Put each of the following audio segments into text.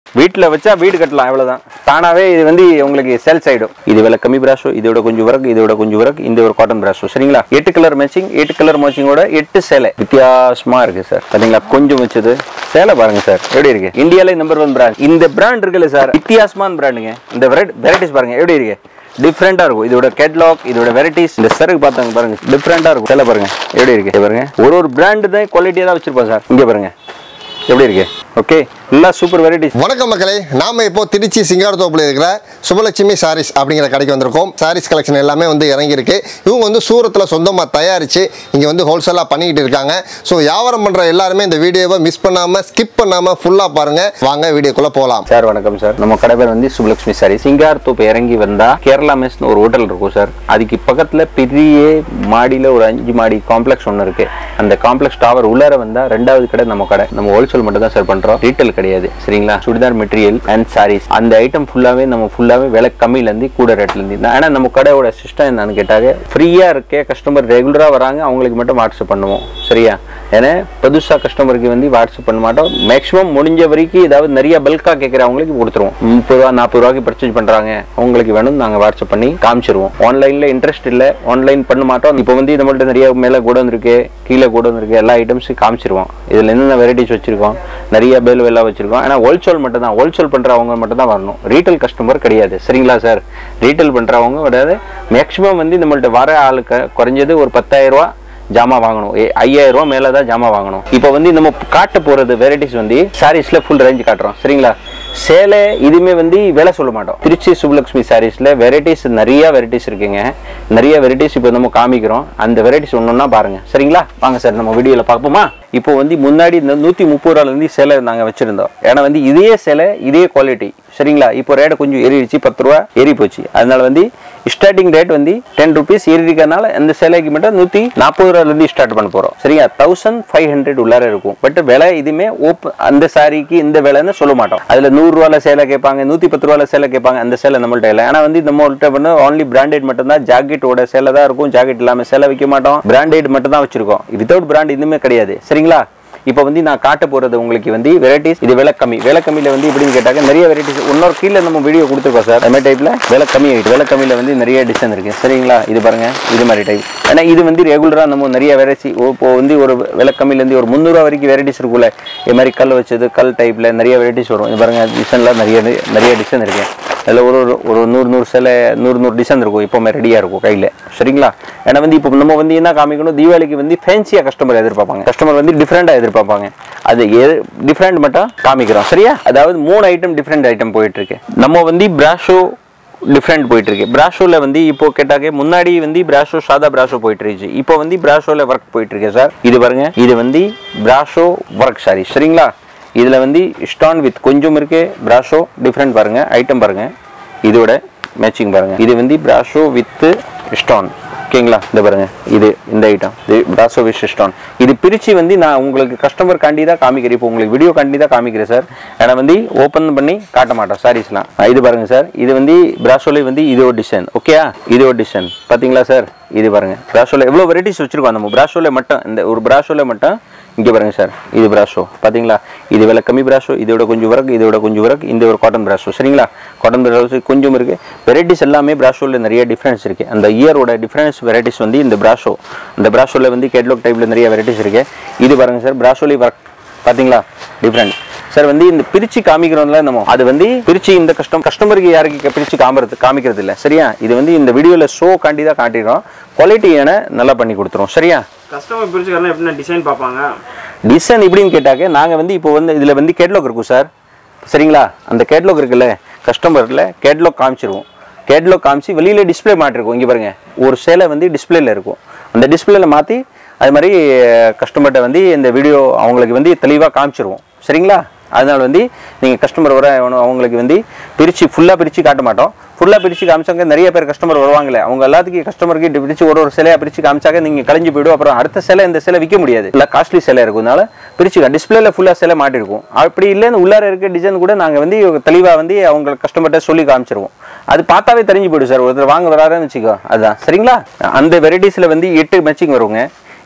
வீட்டில் வச்சா வீடு கட்டலாம் அவ்வளவுதான் தானாவே இது வந்து உங்களுக்கு சேல்ஸ் ஆயிடும் இது விலை கம்மி பிராஷோ இதோட கொஞ்சம் வரக்கு இதோட கொஞ்சம் வரக்கு இந்த ஒரு காட்டன் பிராஷோ சரிங்களா எட்டு கலர் மேட்சிங் எட்டு கலர் மேட்சிங்கோட எட்டு சேலை வித்தியாசமா இருக்கு சார் பாத்தீங்களா கொஞ்சம் வச்சது சேலை பாருங்க சார் எப்படி இருக்கு இந்தியாலே நம்பர் ஒன் பிராண்ட் இந்த பிராண்ட் இருக்குல்ல சார் வித்தியாசமான பிராண்டுங்க இந்த வெரைட்டிஸ் பாருங்க எப்படி இருக்கு டிஃப்ரெண்டா இருக்கும் இதோட கேட்லாக் இதோட வெரைட்டிஸ் இந்த சருக்கு பார்த்தாங்க பாருங்க டிஃப்ரெண்டா இருக்கும் சேலை பாருங்க எப்படி இருக்கு இங்க பாருங்க ஒரு ஒரு பிராண்டு தான் குவாலிட்டியா தான் வச்சிருப்போம் சார் இங்க பாருங்க எப்படி இருக்கு ஓகே எல்லாம் சூப்பர் வெரைட்டிஸ் வணக்கம் மக்களே நாம இப்போ திருச்சி சிங்காரத்தோப்பில் இருக்கிற சுபலட்சுமி சாரீஸ் அப்படிங்கிற கடைக்கு வந்திருக்கோம் சாரீஸ் கலெக்ஷன் எல்லாமே வந்து இறங்கியிருக்கு இவங்க வந்து சூரத்தில் சொந்தமாக தயாரித்து இங்கே வந்து ஹோல்சேலாக பண்ணிக்கிட்டு இருக்காங்க ஸோ வியாபாரம் பண்ணுற எல்லாருமே இந்த வீடியோவை மிஸ் பண்ணாமல் ஸ்கிப் பண்ணாமல் ஃபுல்லாக பாருங்கள் வாங்க வீடியோக்குள்ளே போகலாம் சார் வணக்கம் சார் நம்ம கடை பேர் வந்து சுப்லட்சுமி சாரி சிங்கார் தோப்பு இறங்கி வந்தா கேரளா மெஸ்னு ஒரு ஹோட்டல் இருக்கும் சார் அதுக்கு பக்கத்துல பெரிய மாடியில ஒரு அஞ்சு மாடி காம்ப்ளெக்ஸ் ஒன்று இருக்கு அந்த காம்ப்ளெக்ஸ் டவர் உள்ளார வந்தா ரெண்டாவது கடை நம்ம கடை நம்ம ஹோல்சேல் மட்டும் தான் சார் பண்றோம் ரீட்டைல் கிடையாது சரிங்களா சுடிதார் மெட்டீரியல் அண்ட் சாரீஸ் அந்த ஐட்டம் ஃபுல்லாவே நம்ம ஃபுல்லாவே விலை கம்மியில இருந்து கூட ரேட்ல இருந்து ஆனா நம்ம கடையோட சிஸ்டம் என்னன்னு கேட்டாங்க ஃப்ரீயா இருக்கே கஸ்டமர் ரெகுலரா வராங்க அவங்களுக்கு மட்டும் வாட்ஸ்அப் பண்ணுவோம் சரியா ஏன்னா புதுசா கஸ்டமருக்கு வந்து வாட்ஸ்அப் பண்ண மாட்டோம் மேக்ஸிமம் முடிஞ்ச வரைக்கும் ஏதாவது நிறைய பல்கா கேட்குறவங்களுக்கு கொடுத்துருவோம் முப்பது ரூபா நாற்பது ரூபாய்க்கு பர்ச்சேஸ் பண்றாங்க அவங்களுக்கு வேணும் நாங்க வாட்ஸ்அப் பண்ணி காமிச்சிருவோம் ஆன்லைன்ல இன்ட்ரெஸ்ட் இல்ல ஆன்லைன் பண்ண மாட்டோம் இப்போ வந்து நம்மள்ட்ட நிறைய மேல கூட இருக்கு கீழே கூட இருக்கு எல்லா ஐட்டம்ஸும் காமிச்சிருவோம் இதுல என்னென்ன வெரைட்டிஸ் வச்சிருக்கோம் நிறைய பேல் எல்லாம் வச்சிருக்கோம் ஆனா ஹோல்சேல் மட்டும் தான் ஹோல்சேல் பண்றவங்க மட்டும் தான் வரணும் ரீட்டைல் கஸ்டமர் கிடையாது சரிங்களா சார் ரீட்டைல் பண்றவங்க கிடையாது மேக்ஸிமம் வந்து நம்மள்ட்ட வர ஆளுக்கு குறைஞ்சது ஒரு பத்தாயிரம் ரூபா ஜாமான் வாங்கணும் ஏ- ஐயாயிரம் ரூபா மேல தான் ஜாமான் வாங்கணும் இப்போ வந்து நம்ம காட்ட போறது வெரைட்டிஸ் வந்து சாரீஸ்ல ஃபுல் ரேஞ்ச் காட்டுறோம் சரிங்களா சேலை இதுமே வந்து விலை சொல்ல மாட்டோம் திருச்சி சுபலட்சுமி சாரீஸ்ல வெரைட்டிஸ் நிறைய வெரைட்டிஸ் இருக்குங்க நிறைய வெரைட்டிஸ் இப்போ நம்ம காமிக்கிறோம் அந்த வெரைட்டிஸ் ஒன்னொன்னா பாருங்க சரிங்களா வாங்க சார் நம்ம வீடியோல பார்ப்போமா இப்போ வந்து முன்னாடி இந்த நூத்தி முப்பது ரூபால இருந்து சேலை நாங்க வச்சிருந்தோம் ஏன்னா வந்து இதே சேலை இதே குவாலிட்டி சரிங்களா இப்போ ரேட் கொஞ்சம் ஏறிடுச்சு பத்து ரூபா ஏறி போச்சு அதனால வந்து ஸ்டார்டிங் ரேட் வந்து டென் ருபீஸ் ஏறி இருக்கறனால இந்த சேலைக்கு மட்டும் நூத்தி நாற்பது ரூபால இருந்து ஸ்டார்ட் பண்ண போறோம் சரியா தௌசண்ட் ஃபைவ் ஹண்ட்ரட் உள்ளார இருக்கும் பட் விலை இதுமே ஓப்பன் அந்த சாரிக்கு இந்த விலைன்னு சொல்ல மாட்டோம் அதுல நூறு ரூபால சேலை கேட்பாங்க நூத்தி பத்து ரூபால சேலை கேட்பாங்க அந்த சேலை நம்மள்ட்ட இல்லை ஆனா வந்து நம்மள்ட்ட வந்து only பிராண்டட் மட்டும் தான் ஜாக்கெட்டோட சேலை தான் இருக்கும் ஜாக்கெட் இல்லாம சேலை வைக்க மாட்டோம் பிராண்டட் மட்டும் தான் வச்சிருக்கோம் வித்தவுட் பிராண்ட் இதுவுமே கிடையாது சரிங்களா இப்போ வந்து நான் காட்ட போறது உங்களுக்கு வந்து வெரைட்டிஸ் இது விலை கம்மி விலை கம்மியில வந்து இப்படின்னு கேட்டாங்க நிறைய வெரைட்டிஸ் இன்னொரு கீழே நம்ம வீடியோ கொடுத்துருக்கோம் சார் அந்த மாதிரி டைப்ல விலை கம்மி ஆயிட்டு விலை கம்மியில வந்து நிறைய டிசைன் இருக்கு சரிங்களா இது பாருங்க இது மாதிரி டைப் ஏன்னா இது வந்து ரெகுலரா நம்ம நிறைய வெரைட்டி இப்போ வந்து ஒரு விலை கம்மியில இருந்து ஒரு முந்நூறுவா வரைக்கும் வெரைட்டிஸ் இருக்குல்ல இது மாதிரி கல் வச்சது கல் டைப்ல நிறைய வெரைட்டிஸ் வரும் இது பாருங்க டிசைன்ல நிறைய நிறைய டிசைன் இருக்கு அதில் ஒரு ஒரு ஒரு நூறு நூறு சிலை நூறு நூறு டிசைன் இருக்கும் எப்போவுமே ரெடியாக இருக்கும் கையில் சரிங்களா ஏன்னா வந்து இப்போ நம்ம வந்து என்ன காமிக்கணும் தீபாவளிக்கு வந்து ஃபேன்சியாக கஸ்டமர் எதிர்பார்ப்பாங்க கஸ்டமர் வந்து டிஃப்ரெண்ட்டாக எதிர்பார்ப்பாங்க அது டிஃப்ரெண்ட் மட்டும் காமிக்கிறோம் சரியா அதாவது மூணு ஐட்டம் டிஃப்ரெண்ட் ஐட்டம் போயிட்டு இருக்கு நம்ம வந்து பிராஷோ டிஃப்ரெண்ட் போயிட்டு இருக்கு பிராஷோல வந்து இப்போ கேட்டாக்க முன்னாடி வந்து பிராஷோ சாதா பிராஷோ போயிட்டு இருந்துச்சு இப்போ வந்து பிராஷோல ஒர்க் போயிட்டு இருக்கு சார் இது பாருங்க இது வந்து பிராஷோ ஒர்க் சாரி சரிங்களா இதுல வந்து ஸ்டான் வித் கொஞ்சம் இருக்கு பிராஷோ டிஃப்ரெண்ட் பாருங்க ஐட்டம் பாருங்க இதோட மேட்சிங் பாருங்க இது வந்து பிராஷோ வித் ஸ்டான் ஓகேங்களா இந்த பாருங்க இது இந்த ஐட்டம் இது பிராசோ வித் ஸ்டான் இது பிரிச்சு வந்து நான் உங்களுக்கு கஸ்டமர் காண்டி தான் காமிக்கிறேன் இப்போ உங்களுக்கு வீடியோ காண்டி தான் காமிக்கிறேன் சார் ஏன்னா வந்து ஓப்பன் பண்ணி காட்ட மாட்டோம் சாரீஸ்லாம் இது பாருங்க சார் இது வந்து பிராசோல வந்து இது ஒரு டிசைன் ஓகேயா இது ஒரு டிசைன் பாத்தீங்களா சார் இது பாருங்க பிராசோல எவ்வளோ வெரைட்டிஸ் வச்சிருக்கோம் நம்ம பிராசோல மட்டும் இந்த ஒரு பிராசோல மட்டும் இங்கே பாருங்க சார் இது பிராஷோ பாத்தீங்களா இது விலை கம்மி பிராஷோ இதோட கொஞ்சம் வரக்கு இதோட கொஞ்சம் வரக்கு இந்த ஒரு காட்டன் பிராஷோ சரிங்களா காட்டன் பிராஷோ கொஞ்சம் இருக்கு வெரைட்டிஸ் எல்லாமே பிராஷோல நிறைய டிஃப்ரென்ஸ் இருக்கு அந்த இயரோட டிஃப்ரென்ஸ் வெரைட்டிஸ் வந்து இந்த பிராஷோ இந்த பிராஷோல வந்து கேட்லாக் டைப்ல நிறைய வெரைட்டிஸ் இருக்கு இது பாருங்க சார் பிராஷோலி ஒர்க் பாத்தீங்களா டிஃப்ரெண்ட் சார் வந்து இந்த பிரிச்சு காமிக்கிறோம்ல நம்ம அது வந்து பிரிச்சு இந்த கஸ்டம் கஸ்டமருக்கு யாருக்கு பிரிச்சு காமிறது காமிக்கிறது இல்ல சரியா இது வந்து இந்த வீடியோல ஷோ காண்டி தான் காட்டிடுறோம் குவாலிட்டியான நல்லா பண்ணி கொடுத்துரும் சரியா கஸ்டமர் பிரிச்சுக்கலாம் எப்படின்னா டிசைன் பார்ப்பாங்க டிசைன் எப்படின்னு கேட்டாக்க நாங்கள் வந்து இப்போ வந்து இதில் வந்து கேட்லாக் இருக்கும் சார் சரிங்களா அந்த கேட்லாக் இருக்குல்ல கஸ்டமரில் கேட்லாக் காமிச்சிருவோம் கேட்லாக் காமிச்சு வெளியில் டிஸ்ப்ளே மாட்டிருக்கும் இங்கே பாருங்க ஒரு சேலை வந்து டிஸ்ப்ளேல இருக்கும் அந்த டிஸ்ப்ளேல மாற்றி அது மாதிரி கஸ்டமர்கிட்ட வந்து இந்த வீடியோ அவங்களுக்கு வந்து தெளிவாக காமிச்சிருவோம் சரிங்களா அதனால வந்து நீங்கள் கஸ்டமர் வர அவனு- அவங்களுக்கு வந்து பிரித்து ஃபுல்லாக பிரித்து காட்ட மாட்டோம் ஃபுல்லாக பிரித்து காமிச்சாங்க நிறைய பேர் கஸ்டமர் வருவாங்களே அவங்க எல்லாத்துக்கும் கஸ்டமருக்கு பிரித்து ஒரு ஒரு சிலையாக பிரித்து காமிச்சாக்க நீங்கள் கலைஞ்சு போயிடும் அப்புறம் அடுத்த சிலை இந்த சிலை விற்க முடியாது இல்லை காஸ்ட்லி சிலை இருக்கும்னால பிரிச்சு டிஸ்பிளேல ஃபுல்லாக சிலை மாட்டிருக்கும் அப்படி இல்லைன்னு உள்ளார இருக்க டிசைன் கூட நாங்கள் வந்து தெளிவாக வந்து அவங்க கஸ்டமர்கிட்ட சொல்லி காமிச்சிருவோம் அது பார்த்தாவே தெரிஞ்சு போயிடும் சார் ஒருத்தர் வாங்க வராருன்னு வச்சுக்கோ அதுதான் சரிங்களா அந்த வெரைட்டிஸில் வந்து எட்டு மேட்சிங் வருங்க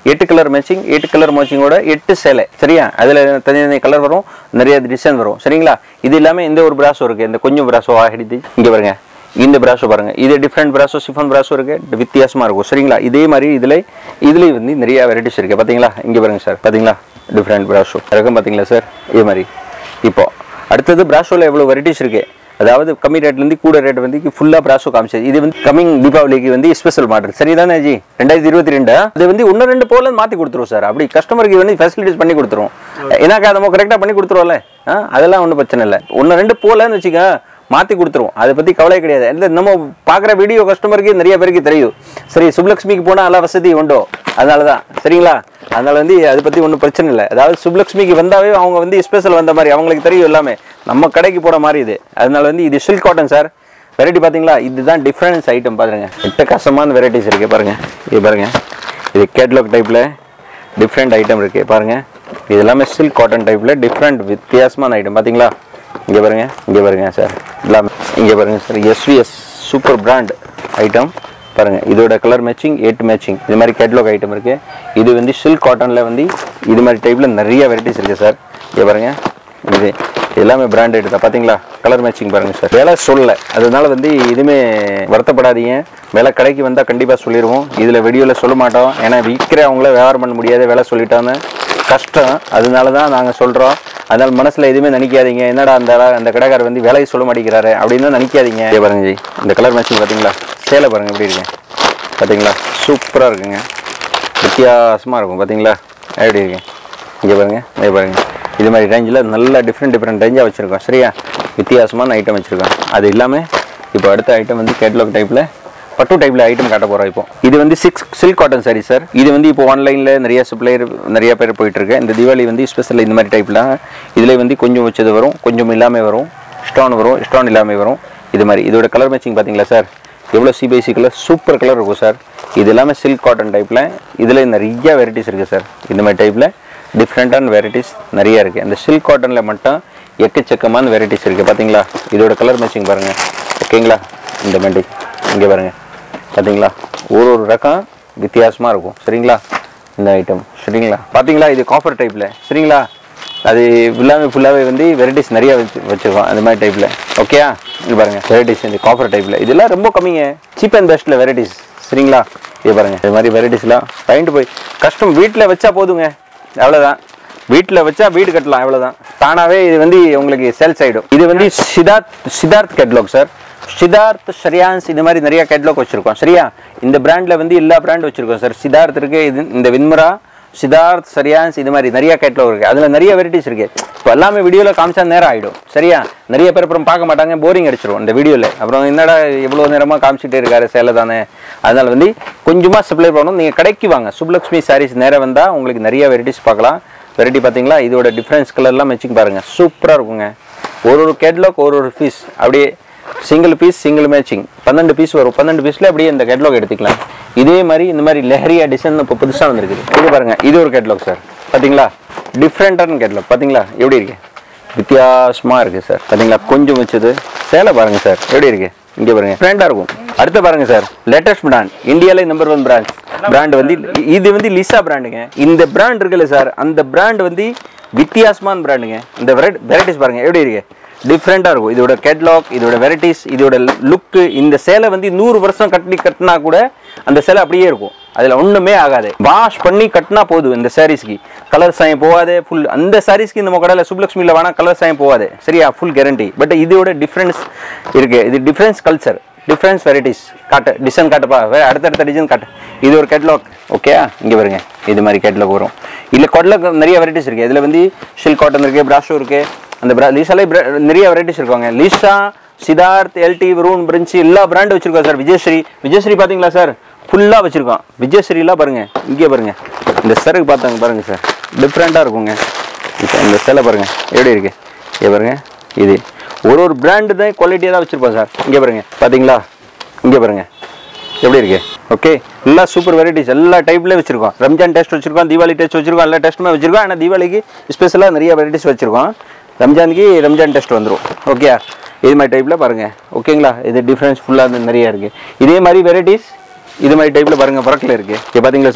எட்டு கலர் மேட்சிங் எட்டு கலர் மேட்சிங்கோட எட்டு சேலை சரியா அதில் தனித்தனி கலர் வரும் நிறைய டிசைன் வரும் சரிங்களா இது இல்லாமல் இந்த ஒரு பிராசோ இருக்குது இந்த கொஞ்சம் பிராசோ ஆகிடுது இங்கே பாருங்க இந்த பிராசோ பாருங்க இது டிஃப்ரெண்ட் பிராசோ சிஃபன் பிராசோ இருக்கு வித்தியாசமா இருக்கும் சரிங்களா இதே மாதிரி இதுல இதுல வந்து நிறைய வெரைட்டிஸ் இருக்கு பாத்தீங்களா இங்க பாருங்க சார் பாத்தீங்களா டிஃப்ரெண்ட் பிராசோ இருக்கும் பாத்தீங்களா சார் இதே மாதிரி இப்போ அடுத்தது பிராசோல எவ்வளவு வெரைட்டிஸ் இருக்கு அதாவது கம்மி ரேட்ல இருந்து கூட ரேட் வந்து ஃபுல்லா பிராசோ காமிச்சது இது வந்து கமிங் தீபாவளிக்கு வந்து ஸ்பெஷல் மாடல் சரிதானே ஜி ரெண்டாயிரத்தி இருபத்தி ரெண்டு அது வந்து ஒன்று ரெண்டு போல மாத்தி கொடுத்துருவோம் சார் அப்படி கஸ்டமருக்கு வந்து ஃபெசிலிட்டிஸ் பண்ணி கொடுத்துருவோம் ஏன்னாக்கா நம்ம கரெக்டாக பண்ணி கொடுத்துருவோம்ல ஆ, அதெல்லாம் ஒன்றும் பிரச்சனை இல்லை ஒன்று ரெண்டு போலன்னு வச்சுக்க மாற்றி கொடுத்துருவோம் அதை பற்றி கவலை கிடையாது இல்லை நம்ம பார்க்குற வீடியோ கஸ்டமருக்கு நிறைய பேருக்கு தெரியும் சரி சுப்லக்ஷ்மிக்கு போனால் நல்லா வசதி உண்டோ அதனால தான் சரிங்களா அதனால வந்து அதை பற்றி ஒன்றும் பிரச்சனை இல்லை அதாவது சுப்லக்ஷ்மிக்கு வந்தாவே அவங்க வந்து ஸ்பெஷல் வந்த மாதிரி அவங்களுக்கு தெரியும் எல்லாமே நம்ம கடைக்கு போட மாதிரி இது அதனால வந்து இது சில்க் காட்டன் சார் வெரைட்டி பார்த்தீங்களா இதுதான் டிஃப்ரென்ஸ் ஐட்டம் பாருங்க எட்ட கஷ்டமான வெரைட்டிஸ் இருக்கு பாருங்க இது பாருங்க இது கேட்லாக் டைப்பில் டிஃப்ரெண்ட் ஐட்டம் இருக்கு பாருங்க இது எல்லாமே சில்க் காட்டன் டைப்பில் டிஃப்ரெண்ட் வித்தியாசமான ஐட்டம் பார்த்தீங்களா இங்கே பாருங்க இங்கே பாருங்க சார் எல்லாமே இங்கே பாருங்க sir SVS super brand item பாருங்க இதோட கலர் மேட்சிங் எயிட் மேட்சிங் இது மாதிரி கேட்லாக் ஐட்டம் இருக்கு இது வந்து சில்க் காட்டன்ல வந்து இது மாதிரி டைப்ல நிறைய வெரைட்டிஸ் இருக்கு சார் இங்கே பாருங்க இது எல்லாமே பிராண்டட் தான் பாத்தீங்களா கலர் மேட்சிங் பாருங்க சார் விலை சொல்லல அதனால வந்து இதுவுமே வருத்தப்படாதீங்க விலை கடைக்கு வந்தால் கண்டிப்பாக சொல்லிடுவோம் இதில் வீடியோவில் சொல்ல மாட்டோம் ஏன்னா விற்கிறவங்கள வியாபாரம் பண்ண முடியாது விலை சொல்லிட்டான்னு கஷ்டம் அதனால தான் நாங்கள் சொல்கிறோம் அதனால மனசில் எதுவுமே நினைக்காதீங்க என்னடா அந்த ஆளா- அந்த கடைக்காரர் வந்து விலையை சொல்ல மாட்டேங்கிறாரு அப்படின்னு தான் நினைக்காதீங்க இதே பாருங்க ஜி இந்த கலர் மேட்சிங் பார்த்தீங்களா சேலை பாருங்க எப்படி இருக்கு பார்த்தீங்களா சூப்பராக இருக்குங்க வித்தியாசமாக இருக்கும் பார்த்தீங்களா எப்படி இருக்கு இங்கே பாருங்க இங்கே பாருங்க இது மாதிரி ரேஞ்சில் நல்ல டிஃப்ரெண்ட் டிஃப்ரெண்ட் ரேஞ்சாக வச்சுருக்கோம் சரியா வித்தியாசமான ஐட்டம் வச்சுருக்கோம் அது இல்லாமல் இப்போ அடுத்த ஐட்டம் வந்து கேட்லாக் டைப்பில் பட்டு டைப்பில் ஐட்டம் காட்ட போகிறோம் இப்போ இது வந்து six silk cotton sari sir இது வந்து இப்போ ஆன்லைனில் நிறைய சப்ளையர் நிறைய பேர் போயிட்டுருக்கு இந்த தீபாவளி வந்து ஸ்பெஷல் இந்த மாதிரி டைப்பில் இதில் வந்து கொஞ்சம் வச்சது வரும் கொஞ்சம் இல்லாமல் வரும் ஸ்டோன் வரும் ஸ்டோன் இல்லாமல் வரும் இது மாதிரி இதோட கலர் மேட்சிங் பார்த்தீங்களா சார் எவ்வளோ சிபிஎஸ்சி கலர் சூப்பர் கலர் இருக்கும் சார் இது எல்லாமே சில்க் காட்டன் டைப்பில் இதில் நிறைய வெரைட்டிஸ் இருக்குது சார் இந்த மாதிரி டைப்பில் டிஃப்ரெண்ட்டான வெரைட்டிஸ் நிறைய இருக்குது அந்த சில்க் காட்டனில் மட்டும் எக்கச்சக்கமான வெரைட்டிஸ் இருக்குது பார்த்தீங்களா இதோட கலர் மேட்சிங் பாருங்கள் ஓகேங்களா இந்த மாதிரி இங்கே பாருங்கள் பார்த்தீங்களா ஒரு ஒரு ரகம் வித்தியாசமாக இருக்கும் சரிங்களா இந்த ஐட்டம் சரிங்களா பார்த்தீங்களா இது காஃபர் டைப்பில் சரிங்களா அது ஃபுல்லாகவே ஃபுல்லாகவே வந்து வெரைட்டிஸ் நிறைய வச்சு வச்சுருக்கோம் அந்த மாதிரி டைப்பில் ஓகேயா இது பாருங்க வெரைட்டிஸ் இந்த காஃபர் டைப்பில் இதெல்லாம் ரொம்ப கம்மிங்க சீப் அண்ட் பெஸ்ட்டில் வெரைட்டிஸ் சரிங்களா இது பாருங்க இது மாதிரி வெரைட்டிஸ்லாம் வாங்கிட்டு போய் கஷ்டம் வீட்டில் வச்சா போதுங்க அவ்வளோதான் வீட்டில் வச்சா வீடு கட்டலாம் அவ்வளோதான் தானாகவே இது வந்து உங்களுக்கு சேல்ஸ் ஆகிடும் இது வந்து சித்தார்த் சித்தார்த் கேட்லாக் சார் சித்தார்த் ஷரியான்ஸ் இந்த மாதிரி நிறைய கேட்லாக் வச்சுருக்கோம் சரியா இந்த பிராண்டில் வந்து எல்லா பிராண்ட் வச்சுருக்கோம் சார் சித்தார்த் இருக்கு இது இந்த வின்மரா சித்தார்த் சரியான்ஸ் இது மாதிரி நிறைய கேட்லாக் இருக்குது அதில் நிறைய வெரைட்டிஸ் இருக்குது இப்போ எல்லாமே வீடியோவில் காமிச்சா நேரம் ஆகிடும் சரியா நிறைய பேர் அப்புறம் பார்க்க மாட்டாங்க போரிங் அடிச்சிரும் இந்த வீடியோவில் அப்புறம் என்னடா எவ்வளோ நேரமாக காமிச்சிட்டே இருக்காரு சேலை தானே அதனால் வந்து கொஞ்சமாக சப்ளை பண்ணணும் நீங்கள் கடைக்கு வாங்க சுப்லக்ஷ்மி சாரீஸ் நேரம் வந்தால் உங்களுக்கு நிறைய வெரைட்டிஸ் பார்க்கலாம் வெரைட்டி பார்த்தீங்களா இதோட டிஃப்ரென்ஸ் கலர்லாம் மேட்சிங் பாருங்கள் சூப்பராக இருக்குங்க ஒரு ஒரு கேட்லாக் ஒரு ஒரு பீஸ் அப்படியே சிங்கிள் பீஸ் சிங்கிள் மேட்சிங் பன்னெண்டு பீஸ் வரும் பன்னெண்டு பீஸில் அப்படியே இந்த கேட்லாக் எடுத்துக்கலாம் இதே மாதிரி இந்த மாதிரி லெஹரியா டிசைன் இப்போ புதுசாக வந்திருக்குது இது பாருங்க இது ஒரு கேட்லாக் சார் பார்த்தீங்களா டிஃப்ரெண்ட்டான கேட்லாக் பார்த்தீங்களா எப்படி இருக்கு வித்தியாசமாக இருக்குது சார் பார்த்தீங்களா கொஞ்சம் வச்சது சேலை பாருங்க சார் எப்படி இருக்கு இங்கே பாருங்க ஃப்ரெண்டாக இருக்கும் அடுத்து பாருங்க சார் லேட்டஸ்ட் பிராண்ட் இந்தியாவிலே நம்பர் ஒன் பிராண்ட் பிராண்ட் வந்து இது வந்து லிசா பிராண்டுங்க இந்த பிராண்ட் இருக்குல்ல சார் அந்த பிராண்ட் வந்து வித்தியாசமான பிராண்டுங்க இந்த வெரைட்டிஸ் பாருங்க எப்படி இருக்கு டிஃப்ரெண்ட்டாக இருக்கும் இதோட கேட்லாக் இதோட வெரைட்டிஸ் இதோட லுக்கு இந்த சேலை வந்து நூறு வருஷம் கட்டி கட்டினா கூட அந்த சேலை அப்படியே இருக்கும் அதில் ஒன்றுமே ஆகாது வாஷ் பண்ணி கட்டினா போதும் இந்த சாரீஸ்க்கு கலர் சாயம் போகாது ஃபுல் அந்த சாரீஸ்க்கு நம்ம கடையில் சுப்லக்ஷ்மியில் வேணால் கலர் சாயம் போகாது சரியா ஃபுல் கேரண்டி பட் இதோட டிஃப்ரென்ஸ் இருக்கு இது டிஃப்ரென்ஸ் கல்ச்சர் டிஃப்ரென்ஸ் வெரைட்டிஸ் காட்டு டிசைன் காட்டுப்பா வேற அடுத்தடுத்த டிசைன் காட்டு இது ஒரு கேட்லாக் ஓகே இங்கே பாருங்க இது மாதிரி கேட்லாக் வரும் இல்லை கொடலாக் நிறைய வெரைட்டிஸ் இருக்குது இதில் வந்து ஷில் காட்டன் இருக்குது பிராஷோ இருக்குது அந்த பிரா லீசாலே நிறைய வெரைட்டிஸ் இருக்காங்க லீசா சித்தார்த் எல்டி ரூன் பிரின்ச்சி எல்லா பிராண்ட் வச்சிருக்கோம் சார் விஜயஸ்ரீ விஜயஸ்ரீ பார்த்தீங்களா சார் ஃபுல்லாக வச்சிருக்கோம் விஜயஸ்ரீலாம் பாருங்க இங்கே பாருங்க இந்த சருக்கு பார்த்தாங்க பாருங்க சார் டிஃப்ரெண்ட்டாக இருக்குங்க இப்போ இந்த சேலை பாருங்க எப்படி இருக்கு இங்கே பாருங்க இது ஒரு ஒரு பிராண்டு தான் குவாலிட்டியாக தான் வச்சிருப்போம் சார் இங்கே பாருங்க பார்த்தீங்களா இங்கே பாருங்க எப்படி இருக்கு ஓகே எல்லா சூப்பர் வெரைட்டிஸ் எல்லா டைப்லேயும் வச்சிருக்கோம் ரம்ஜான் டெஸ்ட் வச்சிருக்கோம் தீபாவளி டெஸ்ட் வச்சிருக்கோம் எல்லா டெஸ்ட்டுமே வச்சிருக்கோம் ஆனால் தீபாவளிக்கு ஸ்பெஷலாக நிறைய வெரைட்டிஸ் வச்சிருக்கோம் ரம்ஜானுக்கு ரம்ஜான் டெஸ்ட் வந்துடும் ஓகே இது மாதிரி டைப்பில் பாருங்கள் ஓகேங்களா இது டிஃப்ரென்ஸ் ஃபுல்லாக நிறைய இருக்குது இதே மாதிரி வெரைட்டிஸ் இது மாதிரி டைப்பில் பாருங்கள் ஒர்க்கில் இருக்குது இப்போ பார்த்தீங்களா சார்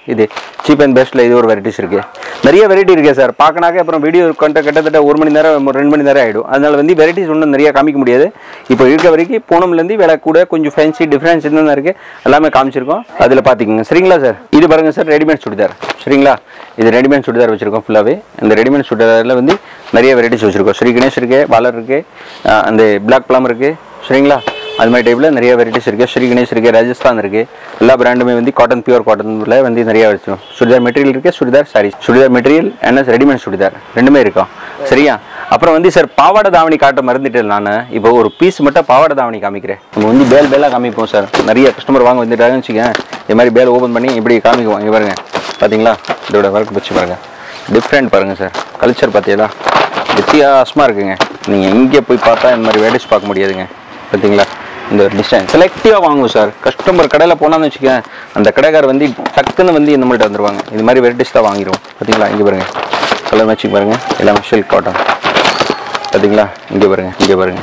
இது சீப் அண்ட் பெஸ்ட்டில் இது ஒரு வெரைட்டிஸ் இருக்குது நிறைய வெரைட்டி இருக்குது சார் பார்க்கணாக்க அப்புறம் வீடியோ கண்ட கிட்டத்தட்ட ஒரு மணி நேரம் ஒரு ரெண்டு மணி நேரம் ஆகிடும் அதனால வந்து வெரைட்டிஸ் ஒன்றும் நிறைய காமிக்க முடியாது இப்போ இருக்க வரைக்கும் பூனம்லேருந்து விலை கூட கொஞ்சம் ஃபேன்சி டிஃப்ரென்ஸ் என்னென்ன இருக்குது எல்லாமே காமிச்சிருக்கோம் அதில் பார்த்துக்கோங்க சரிங்களா சார் இது பாருங்கள் சார் ரெடிமேட் சுடிதார் சரிங்களா இது ரெடிமேட் சுடிதார் வச்சுருக்கோம் ஃபுல்லாகவே இந்த ரெடிமேட் சுடிதாரில் வந்து நிறைய வெரைட்டிஸ் வச்சுருக்கோம் ஸ்ரீ கணேஷ் இருக்குது பாலர் இருக்குது அந்த பிளாக் ப்ளம் இருக்குது சரிங்களா அது மாதிரி டைப்பில் நிறைய வெரைட்டிஸ் இருக்குது ஸ்ரீ கணேஷ் இருக்குது ராஜஸ்தான் இருக்குது எல்லா பிராண்டுமே வந்து காட்டன் பியூர் காட்டனில் வந்து நிறைய வச்சிருக்கோம் சுடிதார் மெட்டீரியல் இருக்குது சுடிதார் சாரி சுடிதார் மெட்டீரியல் என்ன ரெடிமேட் சுடிதார் ரெண்டுமே இருக்கும் சரியா அப்புறம் வந்து சார் பாவாடை தாவணி காட்ட மறந்துட்டேன் நான் இப்போ ஒரு பீஸ் மட்டும் பாவாடை தாவணி காமிக்கிறேன் நம்ம வந்து பேல் பேலாக காமிப்போம் சார் நிறைய கஸ்டமர் வாங்க வந்துட்டாங்கன்னு வச்சுக்கேன் இது மாதிரி பேல் ஓப்பன் பண்ணி இப்படி காமிக்குவோம் இங்கே பாருங்க பார்த்தீங்களா இதோட ஒர்க் வச்சு பாருங்க டிஃப்ரெண்ட் பாருங்க சார் கல்ச்சர் பார்த்தீங்களா வித்தியாசமாக இருக்குங்க நீங்கள் எங்கே போய் பார்த்தா இந்த மாதிரி வெரைட்டிஸ் பார்க்க முடியாதுங்க பார்த்தீங்களா இந்த ஒரு டிசைன் செலக்டிவாக வாங்குவோம் சார் கஸ்டமர் கடையில் போனான்னு வச்சுக்கேன் அந்த கடைக்காரர் வந்து டக்குன்னு வந்து நம்மள்ட்ட வந்துருவாங்க இது மாதிரி வெரைட்டிஸ் தான் வாங்கிடுவோம் பார்த்தீங்களா இங்கே பாருங்க கலர் மேட்சிங் பாருங்க எல்லாமே சில்க் காட்டன் பார்த்தீங்களா இங்கே பாருங்க இங்கே பாருங்க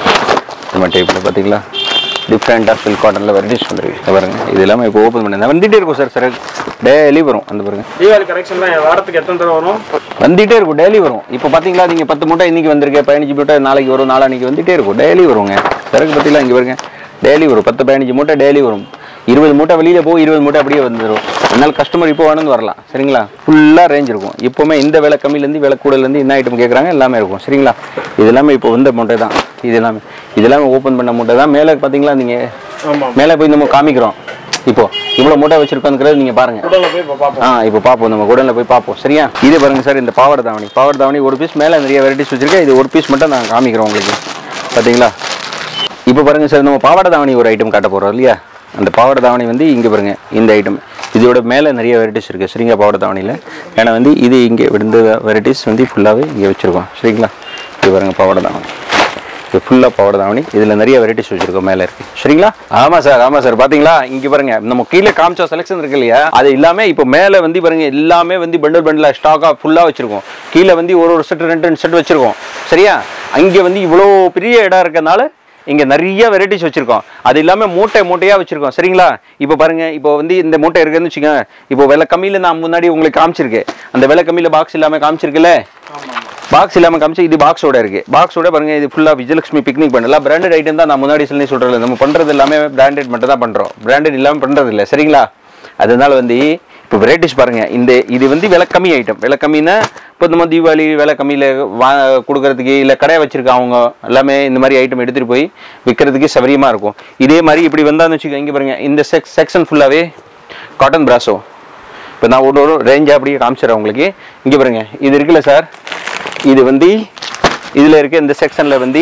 இந்த மாதிரி டைப்பில் பார்த்தீங்களா டிஃப்ரெண்ட்டாக சில்க் காட்டனில் வெரைட்டிஸ் வந்துருக்கு இங்க பாருங்க இது எல்லாமே இப்போ ஓப்பன் பண்ணி வந்துட்டே இருக்கும் சார் சார் டெய்லி வரும் அந்த பாருங்க தீபாவளி கலெக்ஷன்லாம் வாரத்துக்கு எத்தனை தடவை வரும் வந்துட்டே இருக்கும் டெய்லி வரும் இப்போ பார்த்தீங்களா நீங்கள் பத்து மூட்டை இன்னைக்கு வந்திருக்கு பதினஞ்சு மூட்டை நாளைக்கு வரும் நாளான்னைக்கு வந்துட்டே இருக்கும் டெய்லி வருங்க சரக்கு பற்றிலாம் இங்கே வருங்க டெய்லி வரும் பத்து பதினஞ்சு மூட்டை டெய்லி வரும் இருபது மூட்டை வெளியில் போகும் இருபது மூட்டை அப்படியே வந்துடும் அதனால கஸ்டமர் இப்போ வேணும்னு வரலாம் சரிங்களா ஃபுல்லாக ரேஞ்ச் இருக்கும் இப்போவுமே இந்த விலை கம்மியிலேருந்து விலை கூடலேருந்து என்ன ஐட்டம் கேட்குறாங்க எல்லாமே இருக்கும் சரிங்களா இது எல்லாமே இப்போ வந்த மூட்டை தான் இது எல்லாமே இது எல்லாமே ஓப்பன் பண்ண மூட்டை தான் மேலே பார்த்தீங்களா நீங்கள் ஆமாம் மேலே போய் நம்ம காமிக்கிறோம் இப்போ இவ்வளோ மூட்டை வச்சிருக்கோங்கிறது நீங்கள் பாருங்கள் உடலில் போய் இப்போ பார்ப்போம் ஆ இப்போ பார்ப்போம் நம்ம குடனில் போய் பார்ப்போம் சரியா இது பாருங்க சார் இந்த பாவாடை தாவணி பாவாடை தாவணி ஒரு பீஸ் மேலே நிறைய வெரைட்டிஸ் வச்சிருக்கேன் இது ஒரு பீஸ் மட்டும் நான் காமிக்கிறோம் உங்களுக்கு பார்த்தீங்களா இப்போ பாருங்க சார் நம்ம பாவாடை தாவணி ஒரு ஐட்டம் காட்ட போகிறோம் இல்லையா அந்த பாவாடை தாவணி வந்து இங்கே பாருங்க இந்த ஐட்டம் இதோட மேலே நிறைய வெரைட்டிஸ் இருக்குது சரிங்களா பாவாடை தாவணியில் ஏன்னா வந்து இது இங்கே விழுந்த வெரைட்டிஸ் வந்து ஃபுல்லாகவே இங்கே வச்சுருக்கோம் சரிங்களா இது பாருங்க பாவாடை தாவணி இது ஃபுல்லாக பாவாடை தாவணி இதில் நிறைய வெரைட்டிஸ் வச்சிருக்கோம் மேலே இருக்கு சரிங்களா ஆமாம் சார் ஆமாம் சார் பார்த்தீங்களா இங்கே பாருங்க நம்ம கீழே காமிச்ச செலெக்ஷன் இருக்கு இல்லையா அது எல்லாமே இப்போ மேலே வந்து பாருங்க எல்லாமே வந்து பண்டல் பண்டலாக ஸ்டாக்காக ஃபுல்லாக வச்சிருக்கோம் கீழே வந்து ஒரு ஒரு செட் ரெண்டு ரெண்டு செட் வச்சிருக்கோம் சரியா அங்கே வந்து இவ்வளோ பெரிய இடம் இருக்கறனால இங்கே நிறைய வெரைட்டிஸ் வச்சிருக்கோம் அது இல்லாமல் மூட்டை மூட்டையாக வச்சிருக்கோம் சரிங்களா இப்போ பாருங்க இப்போ வந்து இந்த மூட்டை இருக்குன்னு வச்சுக்கோங்க இப்போ விலை கம்மியில் நான் முன்னாடி உங்களுக்கு காமிச்சிருக்கேன் அந்த விலை கம்மியில் பாக்ஸ் இல்லாமல் காமிச்சிருக்குல்ல பாக்ஸ் இல்லாமல் காமிச்சு இது பாக்ஸோட இருக்கு பாக்ஸோட பாருங்க இது ஃபுல்லாக விஜயலட்சுமி பிக்னிக் பண்ணலாம் பிராண்டட் ஐட்டம் தான் நான் முன்னாடி சொல்லி சொல்கிறேன் நம்ம பண்ணுறது எல்லாமே பிராண்டட் மட்டும் தான் பண்ணுறோம் பிராண்டட் இல்லாமல் பண்ணுறது இல்லை சரிங்களா அதனால வந்து இப்போ வெரைட்டிஸ் பாருங்க இந்த இது வந்து விலை கம்மி ஐட்டம் விலை கம்மின்னா இப்போ நம்ம தீபாவளி விலை கம்மியில் வா கொடுக்கறதுக்கு இல்லை கடையை வச்சிருக்காங்க அவங்க எல்லாமே இந்த மாதிரி ஐட்டம் எடுத்துகிட்டு போய் விற்கிறதுக்கு சௌகரியமாக இருக்கும் இதே மாதிரி இப்படி வந்தான்னு வச்சுக்கோங்க இங்கே பாருங்க இந்த செக் செக்ஷன் ஃபுல்லாகவே காட்டன் பிராசோ இப்போ நான் ஒரு ஒரு ரேஞ்சாக அப்படியே காமிச்சிடுறேன் உங்களுக்கு இங்கே பாருங்க இது இருக்குல்ல சார் இது வந்து இதில் இருக்க இந்த செக்ஷனில் வந்து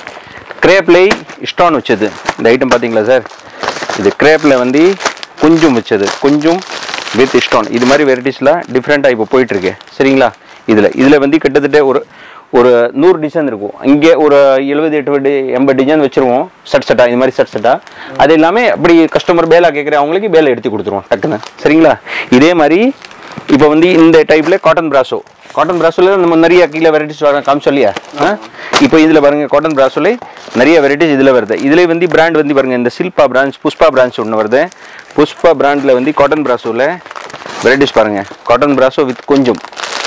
கிரேப்லை ஸ்டோன் வச்சது இந்த ஐட்டம் பார்த்தீங்களா சார் இது கிரேப்பில் வந்து கொஞ்சம் வச்சது கொஞ்சம் வித் ஸ்டோன் இது மாதிரி வெரைட்டிஸ்லாம் டிஃப்ரெண்ட்டாக இப்போ போயிட்டுருக்கு சரிங்களா இதில் இதில் வந்து கிட்டத்தட்ட ஒரு ஒரு நூறு டிசைன் இருக்கும் இங்கே ஒரு எழுபது எட்டு எண்பது டிசைன் வச்சிருவோம் செட் செட்டா இது மாதிரி செட் செட்டா அது எல்லாமே அப்படி கஸ்டமர் பேலா கேட்குற அவங்களுக்கு பேலை எடுத்து கொடுத்துருவோம் டக்குன்னு சரிங்களா இதே மாதிரி இப்போ வந்து இந்த டைப்பில் காட்டன் பிராசோ காட்டன் பிராசோல நம்ம நிறைய கீழே வெரைட்டிஸ் வர காமிச்சோம் இல்லையா இப்போ இதில் பாருங்க காட்டன் பிராசோல நிறைய வெரைட்டிஸ் இதில் வருது இதில் வந்து பிராண்ட் வந்து பாருங்க இந்த சில்பா பிரான்ச் புஷ்பா பிரான்ச் ஒன்று வருது புஷ்பா பிராண்டில் வந்து காட்டன் பிராசோவில் வெரைட்டிஸ் பாருங்க காட்டன் பிராசோ வித் கொஞ்சம்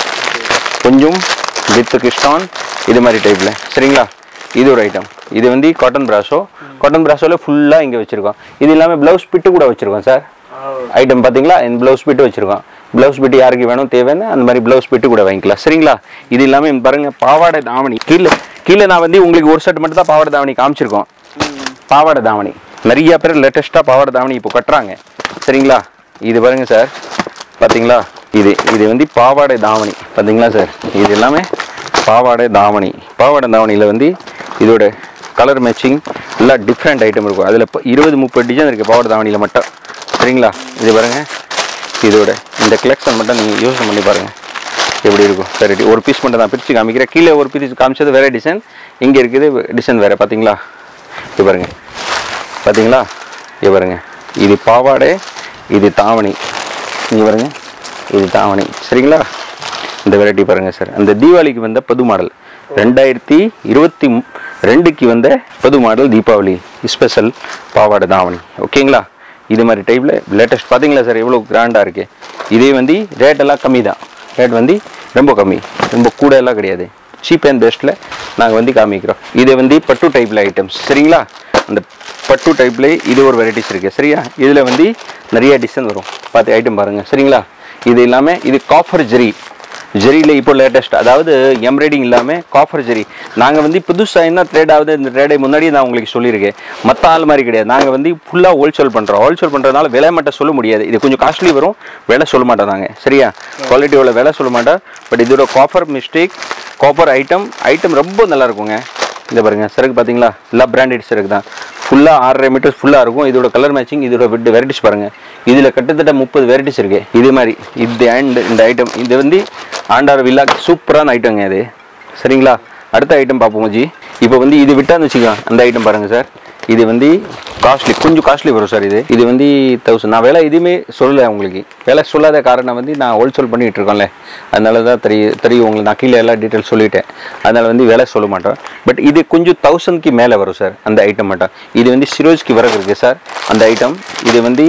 கொஞ்சம் வித் கிறிஸ்டான் இது மாதிரி டைப்பில் சரிங்களா இது ஒரு ஐட்டம் இது வந்து காட்டன் பிராசோ காட்டன் பிராசோவில் ஃபுல்லாக இங்கே வச்சுருக்கோம் இது இல்லாமல் ப்ளவுஸ் பிட்டு கூட வச்சுருக்கோம் சார் ஐட்டம் பார்த்தீங்களா இந்த ப்ளவுஸ் பிட்டு வச்சுருக்கோம் ப்ளவுஸ் பிட்டு யாருக்கு வேணும் தேவைன்னு அந்த மாதிரி ப்ளவுஸ் பிட்டு கூட வாங்கிக்கலாம் சரிங்களா இது இல்லாமல் இங்க பாருங்க பாவாடை தாவணி கீழே கீழே நான் வந்து உங்களுக்கு ஒரு செட் மட்டும் தான் பாவாடை தாவணி காமிச்சிருக்கோம் பாவாடை தாவணி நிறைய பேர் லேட்டஸ்ட்டாக பாவாடை தாவணி இப்போ கட்டுறாங்க சரிங்களா இது பாருங்க சார் பார்த்தீங்களா இது இது வந்து பாவாடை தாவணி பார்த்தீங்களா சார் இது எல்லாமே பாவாடை தாவணி பாவாடை தாவணியில் வந்து இதோட கலர் மேட்சிங் எல்லாம் டிஃப்ரெண்ட் ஐட்டம் இருக்கும் அதில் இப்போ இருபது முப்பது டிசைன் இருக்குது பாவாடை தாவணியில் மட்டும் சரிங்களா இது பாருங்க இதோட இந்த கலெக்ஷன் மட்டும் நீங்கள் யூஸ் பண்ணி பாருங்கள் எப்படி இருக்கும் வெரைட்டி ஒரு பீஸ் மட்டும் தான் பிரித்து காமிக்கிறேன் கீழே ஒரு பீஸ் காமிச்சது வேற டிசைன் இங்கே இருக்குது டிசைன் வேறு பார்த்தீங்களா இது பாருங்க பார்த்தீங்களா இது பாருங்க இது பாவாடை இது தாவணி இங்கே பாருங்க இது தாவணி சரிங்களா இந்த வெரைட்டி பாருங்க சார் அந்த தீபாவளிக்கு வந்த புது மாடல் ரெண்டாயிரத்தி இருபத்தி மு- ரெண்டுக்கு வந்த புது மாடல் தீபாவளி ஸ்பெஷல் பாவாடை தாவணி ஓகேங்களா இது மாதிரி டைப்பில் லேட்டஸ்ட் பார்த்தீங்களா சார் எவ்வளோ கிராண்டாக இருக்குது இதே வந்து ரேட் எல்லாம் கம்மி தான் ரேட் வந்து ரொம்ப கம்மி ரொம்ப கூட எல்லாம் கிடையாது சீப் அண்ட் பெஸ்ட்டில் நாங்கள் வந்து காமிக்கிறோம் இது வந்து பட்டு டைப்பில் ஐட்டம்ஸ் சரிங்களா அந்த பட்டு டைப்ல இது ஒரு வெரைட்டிஸ் இருக்குது சரியா இதில் வந்து நிறைய டிசைன் வரும் பார்த்து ஐட்டம் பாருங்கள் சரிங்களா இது இல்லாமல் இது காஃபர் ஜெரி ஜெரியில் இப்போ லேட்டஸ்ட் அதாவது எம்ப்ராய்டிங் இல்லாமல் காஃபர் ஜெரி நாங்கள் வந்து புதுசாக என்ன ட்ரேட் ஆகுது இந்த ட்ரேடை முன்னாடியே நான் உங்களுக்கு சொல்லியிருக்கேன் மற்ற ஆள் மாதிரி கிடையாது நாங்கள் வந்து ஃபுல்லாக ஹோல்சேல் பண்ணுறோம் ஹோல்சேல் பண்ணுறதுனால விலை மட்டும் சொல்ல முடியாது இது கொஞ்சம் காஸ்ட்லி வரும் விலை சொல்ல மாட்டோம் நாங்கள் சரியா குவாலிட்டியோட விலை சொல்ல மாட்டோம் பட் இதோட copper mistake copper item item ரொம்ப நல்லா இருக்குங்க இந்த பாருங்க சரக்கு பார்த்தீங்களா எல்லா பிராண்டட் சரக்கு தான் ஃபுல்லாக ஆறரை மீட்டர்ஸ் ஃபுல்லாக இருக்கும் இதோட கலர் மேட்சிங் இதோட விட்டு வெரைட்டிஸ் பாருங்க இதில் கிட்டத்தட்ட முப்பது வெரைட்டிஸ் இருக்கு இது மாதிரி இது அண்ட் இந்த ஐட்டம் இது வந்து ஆண்டார் வில்லா சூப்பரான ஐட்டங்க இது சரிங்களா அடுத்த ஐட்டம் பார்ப்போம் ஜி இப்போ வந்து இது விட்டான்னு வச்சுக்கலாம் அந்த ஐட்டம் பாருங்க சார் இது வந்து காஸ்ட்லி கொஞ்சம் காஸ்ட்லி வரும் சார் இது இது வந்து தௌசண்ட் நான் விலை எதுவுமே சொல்லலை உங்களுக்கு விலை சொல்லாத காரணம் வந்து நான் ஹோல்சேல் பண்ணிட்டு இருக்கோம்ல அதனால தான் தெரியும் தெரியும் உங்களுக்கு நான் கீழே எல்லா டீட்டெயில் சொல்லிட்டேன் அதனால வந்து விலை சொல்ல மாட்டோம் பட் இது கொஞ்சம் தௌசண்ட்க்கு மேலே வரும் சார் அந்த ஐட்டம் மட்டும் இது வந்து சிரோஜ்க்கு வரகு இருக்குது சார் அந்த ஐட்டம் இது வந்து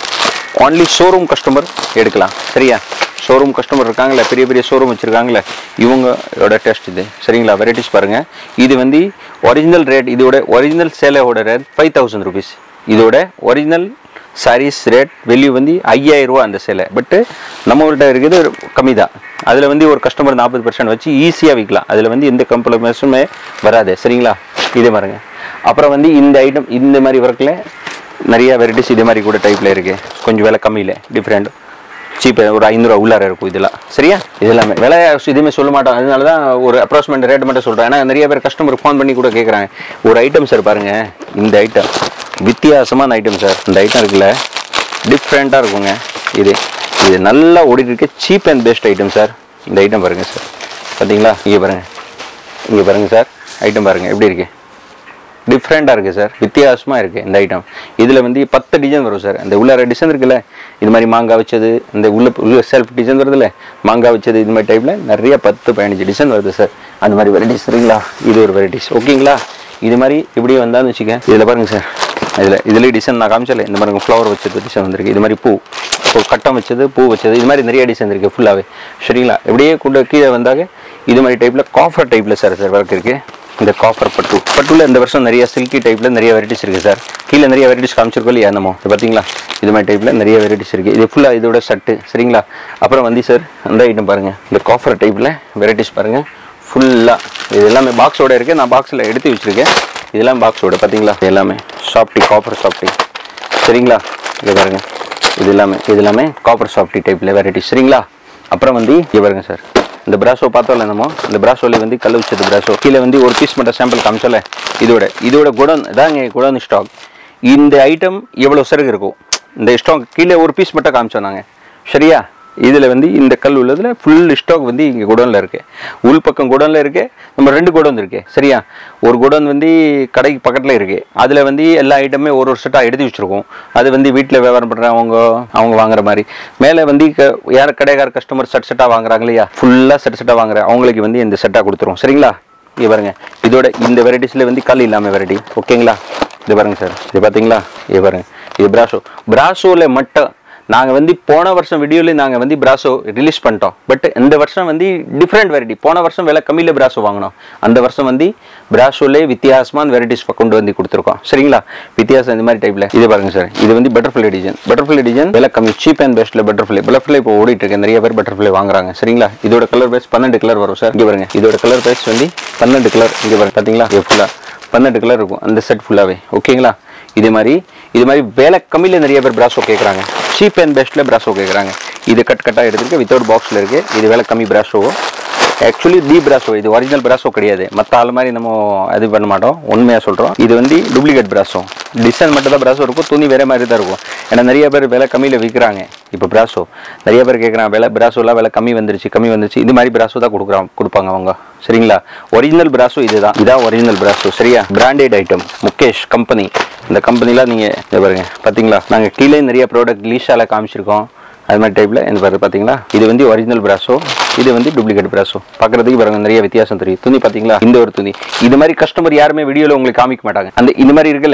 ஒன்லி ஷோரூம் கஸ்டமர் எடுக்கலாம் சரியா ஷோரூம் கஸ்டமர் இருக்காங்களே பெரிய பெரிய ஷோரூம் வச்சுருக்காங்களே இவங்களோட டெஸ்ட் இது சரிங்களா வெரைட்டிஸ் பாருங்கள் இது வந்து ஒரிஜினல் ரேட் இதோட ஒரிஜினல் சேலையோட ரேட் ஃபைவ் தௌசண்ட் ருபீஸ் இதோட ஒரிஜினல் சாரீஸ் ரேட் வெளியூ வந்து ஐயாயிரம் ரூபா அந்த சேலை பட்டு நம்மகிட்ட இருக்குது கம்மி தான் அதில் வந்து ஒரு கஸ்டமர் நாற்பது பர்சன்ட் வச்சு ஈஸியாக விற்கலாம் அதில் வந்து எந்த கம்ப்ளமெண்ட்ஸுமே வராது சரிங்களா இதே பாருங்க அப்புறம் வந்து இந்த ஐட்டம் இந்த மாதிரி ஒர்க்கில் நிறைய வெரைட்டிஸ் இதே மாதிரி கூட டைப்பில் இருக்குது கொஞ்சம் விலை கம்மியில் டிஃப்ரெண்ட் சீப் ஒரு ஐநூறுரூவா உள்ளார இருக்கும் இதெல்லாம் சரியா இதெல்லாமே விலை எதுவுமே சொல்ல மாட்டோம் அதனால தான் ஒரு அப்ராக்சிமேட் ரேட் மட்டும் சொல்கிறேன் ஏன்னா நிறைய பேர் கஸ்டமர் ஃபோன் பண்ணி கூட கேட்குறாங்க ஒரு ஐட்டம் சார் பாருங்க இந்த ஐட்டம் வித்தியாசமான ஐட்டம் சார் இந்த ஐட்டம் இருக்குல்ல டிஃப்ரெண்ட்டாக இருக்குங்க இது இது நல்லா ஓடிட்டு இருக்க cheap and best item sir இந்த ஐட்டம் பாருங்க சார் பார்த்தீங்களா இங்கே பாருங்க இங்கே பாருங்க சார் ஐட்டம் பாருங்க எப்படி இருக்கு டிஃப்ரெண்ட்டாக இருக்குது சார் வித்தியாசமாக இருக்குது இந்த ஐட்டம் இதில் வந்து பத்து டிசைன் வரும் சார் அந்த உள்ளார டிசைன் இருக்குல்ல இது மாதிரி மாங்காய் வச்சது இந்த உள்ள உள்ள செல்ஃப் டிசைன் வருதுல்ல மாங்காய் வச்சது இது மாதிரி டைப்பில் நிறைய பத்து பதினஞ்சு டிசைன் வருது சார் அந்த மாதிரி வெரைட்டிஸ் சரிங்களா இது ஒரு வெரைட்டிஸ் ஓகேங்களா இது மாதிரி இப்படி வந்தான்னு வச்சுக்க இதில் பாருங்க சார் இதில் இதுலேயே டிசைன் நான் காமிச்சல இந்த மாதிரி ஃப்ளவர் வச்சது டிசைன் வந்திருக்கு இது மாதிரி பூ இப்போ கட்டம் வச்சது பூ வச்சது இது மாதிரி நிறைய டிசைன் இருக்குது ஃபுல்லாகவே சரிங்களா இப்படியே கூட கீழே வந்தாக இது மாதிரி டைப்பில் காஃபர் டைப்பில் சார் சார் ஒர்க் இருக்குது இந்த காப்பர் பட்டு பட்டுல இந்த வருஷம் நிறைய சில்கி டைப்ல நிறைய வெரைட்டிஸ் இருக்கு சார் கீழே நிறைய வெரைட்டிஸ் காமிச்சிருக்கோம் இல்லையா என்னமோ இது பார்த்தீங்களா இது மாதிரி டைப்ல நிறைய வெரைட்டிஸ் இருக்கு இது ஃபுல்லாக இதோட சட்டு சரிங்களா அப்புறம் வந்து சார் அந்த ஐட்டம் பாருங்க இந்த காஃபர் டைப்ல வெரைட்டிஸ் பாருங்க ஃபுல்லாக இது எல்லாமே பாக்ஸோட இருக்கு நான் பாக்ஸில் எடுத்து வச்சிருக்கேன் இதெல்லாம் பாக்ஸோட பார்த்தீங்களா இது எல்லாமே சாஃப்டி காப்பர் சாஃப்டி சரிங்களா இங்கே பாருங்க இது எல்லாமே இது எல்லாமே காப்பர் சாஃப்டி டைப்ல வெரைட்டிஸ் சரிங்களா அப்புறம் வந்து இங்கே பாருங்க சார் இந்த பிராசோ பார்த்தோம்ல என்னமோ இந்த பிராசோல வந்து கல் வச்சது பிராசோ கீழே வந்து ஒரு பீஸ் மட்டும் சாம்பிள் காமிச்சல இதோட இதோட குடன் இதாங்க குடன் ஸ்டாக் இந்த ஐட்டம் எவ்வளோ சரக்கு இருக்கும் இந்த ஸ்டாக் கீழே ஒரு பீஸ் மட்டும் காமிச்சோம் நாங்கள் சரியா இதில் வந்து இந்த கல் உள்ளதில் ஃபுல் ஸ்டாக் வந்து இங்கே குடோனில் இருக்குது உள் பக்கம் குடோனில் இருக்குது நம்ம ரெண்டு குடோன் இருக்குது சரியா ஒரு குடோன் வந்து கடைக்கு பக்கத்தில் இருக்குது அதில் வந்து எல்லா ஐட்டமே ஒரு ஒரு செட்டாக எடுத்து வச்சுருக்கோம் அது வந்து வீட்டில் வியாபாரம் பண்ணுறவங்க அவங்க வாங்குற மாதிரி மேலே வந்து க- யார் கடைக்கார கஸ்டமர் செட் செட்டாக வாங்குறாங்க இல்லையா ஃபுல்லாக செட் செட்டாக வாங்குற அவங்களுக்கு வந்து இந்த செட்டாக கொடுத்துருவோம் சரிங்களா இது பாருங்க இதோட இந்த வெரைட்டிஸில் வந்து கல் இல்லாமல் வெரைட்டி ஓகேங்களா இது பாருங்க சார் இது பார்த்தீங்களா இது பாருங்க இது பிராசோ பிராசோவில் மட்டும் நாங்கள் வந்து போன வருஷம் வீடியோவில் நாங்கள் வந்து பிராசோ ரிலீஸ் பண்ணிட்டோம் பட் இந்த வருஷம் வந்து டிஃப்ரெண்ட் வெரைட்டி போன வருஷம் விலை கம்மியில் பிராசோ வாங்கினோம் அந்த வருஷம் வந்து பிராசோலே வித்தியாசமான வெரைட்டிஸ் கொண்டு வந்து கொடுத்துருக்கோம் சரிங்களா வித்தியாசம் இந்த மாதிரி டைப்பில் இது பாருங்க சார் இது வந்து பட்டர்ஃப்ளை டிசைன் பட்டர்ஃப்ளை டிசைன் விலை கம்மி சீப் அண்ட் பெஸ்ட்டில் பட்டர்ஃப்ளை பட்டர்ஃப்ளை இப்போ ஓடிட்டு இருக்கு நிறைய பேர் பட்டர்ஃப்ளை வாங்குறாங்க சரிங்களா இதோட கலர் பேஸ் பன்னெண்டு கலர் வரும் சார் இங்கே பாருங்க இதோட கலர் பேஸ் வந்து பன்னெண்டு கலர் இங்கே பாருங்க பார்த்தீங்களா இது ஃபுல்லாக பன்னெண்டு கலர் இருக்கும் அந்த செட் ஃபுல்லாகவே ஓகேங்களா இது மாதிரி இது மாதிரி வேலை கம்மியில் நிறைய பேர் பிராசோ கேட்குறாங்க சீப் அண்ட் பெஸ்ட்டில் பிராசோ கேட்குறாங்க இது கட் கட்டாக எடுத்துருக்கு வித்தவுட் பாக்ஸில் இருக்குது இது வேலை கம்மி பிராசோ ஆக்சுவலி டி பிராசோ இது ஒரிஜினல் பிராசோ கிடையாது மற்ற ஆள் மாதிரி நம்ம இது பண்ண மாட்டோம் உண்மையாக சொல்கிறோம் இது வந்து டூப்ளிகேட் பிராசோ டிசைன் மட்டும் தான் பிராசோ இருக்கும் துணி வேற மாதிரி தான் இருக்கும் ஏன்னா நிறைய பேர் விலை கம்மியில் விற்கிறாங்க இப்போ பிராசோ நிறைய பேர் கேட்குறாங்க விலை பிராசோலாம் விலை கம்மி வந்துருச்சு கம்மி வந்துருச்சு இது மாதிரி பிராசோ தான் கொடுக்குறாங்க கொடுப்பாங்க அவங்க சரிங்களா ஒரிஜினல் பிராசோ இதுதான் இதான் ஒரிஜினல் பிராசோ சரியா பிராண்டட் ஐட்டம் முகேஷ் கம்பெனி இந்த கம்பெனிலாம் நீங்கள் இதை பாருங்க பார்த்தீங்களா நாங்கள் கீழே நிறைய ப்ராடக்ட் லீஷால காமிச்சிருக்கோம் அது மாதிரி டைப்பில் இந்த பாரு பார்த்தீங்களா இது வந்து ஒரிஜினல் பிராசோ இது வந்து டூப்ளிகேட் பிராசோ பார்க்குறதுக்கு பாருங்க நிறைய வித்தியாசம் தெரியும் துணி பார்த்தீங்களா இந்த ஒரு துணி இது மாதிரி கஸ்டமர் யாருமே வீடியோவில் உங்களுக்கு காமிக்க மாட்டாங்க அந்த இந்த மாதிரி இருக்குல்ல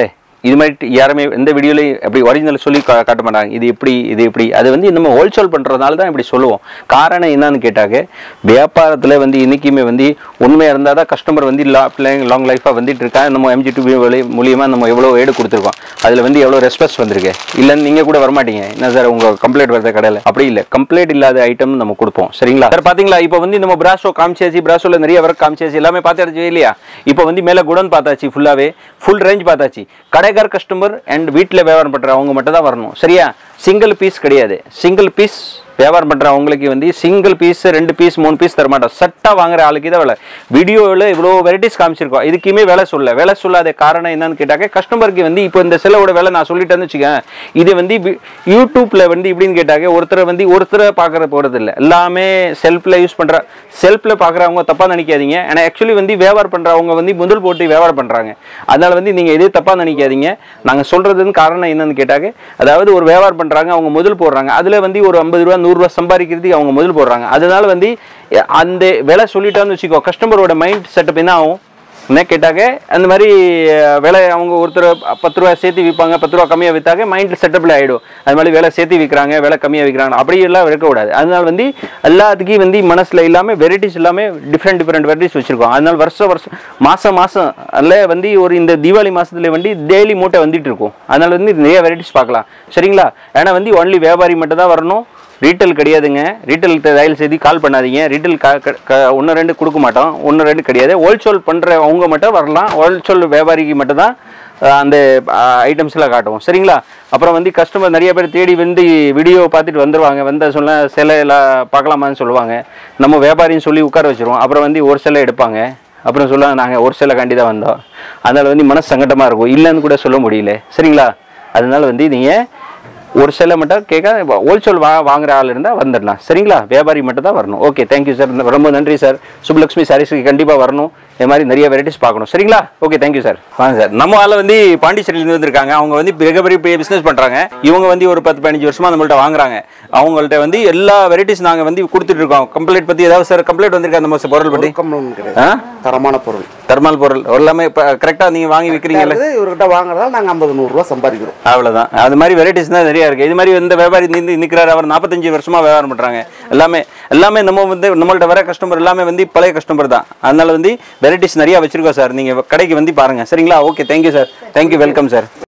இது மாதிரி யாருமே எந்த வீடியோலையும் அப்படி ஒரிஜினல் சொல்லி கா- காட்ட மாட்டாங்க இது எப்படி இது எப்படி அது வந்து நம்ம ஹோல்சேல் பண்ணுறதுனால தான் இப்படி சொல்லுவோம் காரணம் என்னன்னு கேட்டாக்க வியாபாரத்தில் வந்து இன்றைக்குமே வந்து உண்மையாக இருந்தால் தான் கஸ்டமர் வந்து லா லாங் லைஃபாக வந்துட்டு இருக்காங்க நம்ம எம்ஜி டூ மூலியமாக நம்ம எவ்வளோ ஏடு கொடுத்துருக்கோம் அதில் வந்து எவ்வளோ ரெஸ்பெக்ட் வந்திருக்கு இல்லைன்னு நீங்கள் கூட வரமாட்டீங்க என்ன சார் உங்கள் கம்ப்ளைண்ட் வருது கடையில் அப்படி இல்லை கம்ப்ளைண்ட் இல்லாத ஐட்டம் நம்ம கொடுப்போம் சரிங்களா சார் பார்த்தீங்களா இப்போ வந்து நம்ம பிராசோ காமிச்சாச்சு பிராசோவில் நிறைய ஒர்க் காமிச்சாச்சு எல்லாமே பார்த்தாச்சு இல்லையா இப்போ வந்து மேலே குடோன் பார்த்தாச்சு ஃபுல்லாகவே ஃபுல் ரேஞ்ச் பார்த்தாச்சு கடைக்கார் கஸ்டமர் அண்ட் வீட்டில் வியாபாரம் பண்ணுற அவங்க மட்டும் தான் வரணும் சரியா சிங்கிள் பீஸ் கிடையாது சிங்கிள் பீஸ் வியாபாரம் பண்ணுற அவங்களுக்கு வந்து சிங்கிள் பீஸ் ரெண்டு பீஸ் மூணு பீஸ் தர மாட்டோம் செட்டாக வாங்குற ஆளுக்கு தான் வேலை வீடியோவில் இவ்வளோ வெரைட்டிஸ் காமிச்சிருக்கோம் இதுக்குமே வேலை சொல்ல வேலை சொல்லாத காரணம் என்னன்னு கேட்டாக்க கஸ்டமருக்கு வந்து இப்போ இந்த செல்லோட வேலை நான் சொல்லிட்டேன்னு வச்சுக்கேன் இது வந்து வி- யூடியூப்ல வந்து இப்படின்னு கேட்டாக்க ஒருத்தரை வந்து ஒருத்தரை பார்க்கற போகிறது இல்லை எல்லாமே செல்ஃபில் யூஸ் பண்ணுற செல்ஃபில் பார்க்குறவங்க தப்பாக நினைக்காதீங்க ஆனால் ஆக்சுவலி வந்து வியாபாரம் பண்ணுறவங்க வந்து முதல் போட்டு வியாபாரம் பண்ணுறாங்க அதனால வந்து நீங்கள் எதே தப்பாக நினைக்காதீங்க நாங்கள் சொல்கிறதுன்னு காரணம் என்னன்னு கேட்டாக்க அதாவது ஒரு வியாபாரம் பண்ணுறாங்க அவங்க முதல் போடுறாங்க அதில் வந்து ஒரு ஐம்பது ரூபா நூறுரூவா சம்பாதிக்கிறதுக்கு அவங்க முதல் போடுறாங்க அதனால வந்து அஹ், அந்த விலை சொல்லிட்டான்னு வச்சுக்கோ கஸ்டமரோட மைண்ட் செட்டப் என்ன ஆகும் என்ன கேட்டாக்க அந்த மாதிரி அஹ், விலை அவங்க ஒருத்தர் பத்து ரூபா சேர்த்து விற்பாங்க பத்து ரூபா கம்மியாக விற்றாக்க மைண்ட் செட்டப்பில் ஆகிடும் அது மாதிரி விலை சேர்த்து விற்கிறாங்க விலை கம்மியாக விற்கிறாங்க அப்படி எல்லாம் இருக்கக்கூடாது அதனால வந்து எல்லாத்துக்கும் வந்து மனசில் இல்லாமல் வெரைட்டிஸ் எல்லாமே டிஃப்ரெண்ட் டிஃப்ரெண்ட் வெரைட்டிஸ் வச்சுருக்கோம் அதனால வருஷம் வருஷம் மாதம் மாதம் அதில் வந்து ஒரு இந்த தீபாவளி மாதத்துல வந்து டெய்லி மூட்டை வந்துட்டு இருக்கும் அதனால வந்து நிறைய வெரைட்டிஸ் பார்க்கலாம் சரிங்களா ஏன்னா வந்து ஒன்லி வியாபாரி மட்டும் தான் வரணும் ரீட்டைல் கிடையாதுங்க ரீட்டைல் தயவு செய்து கால் பண்ணாதீங்க ரீட்டைல் ஒன்று ரெண்டு கொடுக்க மாட்டோம் ஒன்று ரெண்டு கிடையாது ஹோல்சேல் பண்ணுற அவங்க மட்டும் வரலாம் ஹோல்சேல் வியாபாரிக்கு மட்டும் தான் அஹ், அந்த ஐட்டம்ஸ்லாம் காட்டுவோம் சரிங்களா அப்புறம் வந்து கஸ்டமர் நிறைய பேர் தேடி வந்து வீடியோ பார்த்துட்டு வந்துருவாங்க வந்த சொல்ல சிலை எல்லாம் பார்க்கலாமான்னு சொல்லுவாங்க நம்ம வியாபாரின்னு சொல்லி உட்கார வச்சிருவோம் அப்புறம் வந்து ஒரு சிலை எடுப்பாங்க அப்புறம் சொல்லுவாங்க நாங்கள் ஒரு சிலை காண்டி தான் வந்தோம் அதனால வந்து மனசு சங்கடமாக இருக்கும் இல்லைன்னு கூட சொல்ல முடியல சரிங்களா அதனால வந்து நீங்கள் ஒரு சில மட்டும் கேட்க ஹோல்சேல் வா வாங்குற ஆள் இருந்தால் வந்துடலாம் சரிங்களா வியாபாரி மட்டும் தான் வரணும் ஓகே தேங்க்யூ சார் ரொம்ப நன்றி சார் சுப்லக்ஷ்மி சாரீஸ்க்கு கண்டிப்பாக வரணும் இது மாதிரி நிறைய வெரைட்டிஸ் பார்க்கணும் சரிங்களா ஓகே தேங்க்யூ சார் வாங்க சார் நம்ம ஆள் வந்து பாண்டிச்சேரியிலேருந்து வந்திருக்காங்க அவங்க வந்து மிகப்பெரிய பெரிய பிஸ்னஸ் பண்ணுறாங்க இவங்க வந்து ஒரு பத்து பதினஞ்சு வருஷமா நம்மள்ட்ட வாங்குறாங்க அவங்கள்ட்ட வந்து எல்லா வெரைட்டிஸ் நாங்கள் வந்து கொடுத்துட்டு இருக்கோம் கம்ப்ளைண்ட் பற்றி ஏதாவது சார் கம்ப்ளைண்ட் வந்திருக்கா அந்த மாதிரி பொருள் பற்றி கம்ப்ளைண்ட் கிடையாது ஆ தரமான பொருள் தர்மல் பொருள் எல்லாமே இப்போ கரெக்டாக நீங்கள் வாங்கி விற்கிறீங்கல்ல அதாவது இவர்கிட்ட வாங்குறதால நாங்கள் ஐம்பது நூறுரூவா சம்பாதிக்கிறோம் அவ்வளவுதான் அது மாதிரி வெரைட்டிஸ் தான் நிறைய இருக்கு இது மாதிரி இந்த வியாபாரி நின்று நிற்கிறாரு அவர் நாற்பத்தஞ்சு வருஷமா வியாபாரம் பண்றாங்க எல்லாமே எல்லாமே நம்ம வந்து நம்மள்ட்ட வர கஸ்டமர் எல்லாமே வந்து பழைய கஸ்டமர் தான் அதனால வந்து வெரைட்டிஸ் நிறைய வச்சிருக்கோம் சார் நீங்க கடைக்கு வந்து பாருங்க சரிங்களா okay thank you sir thank you welcome sir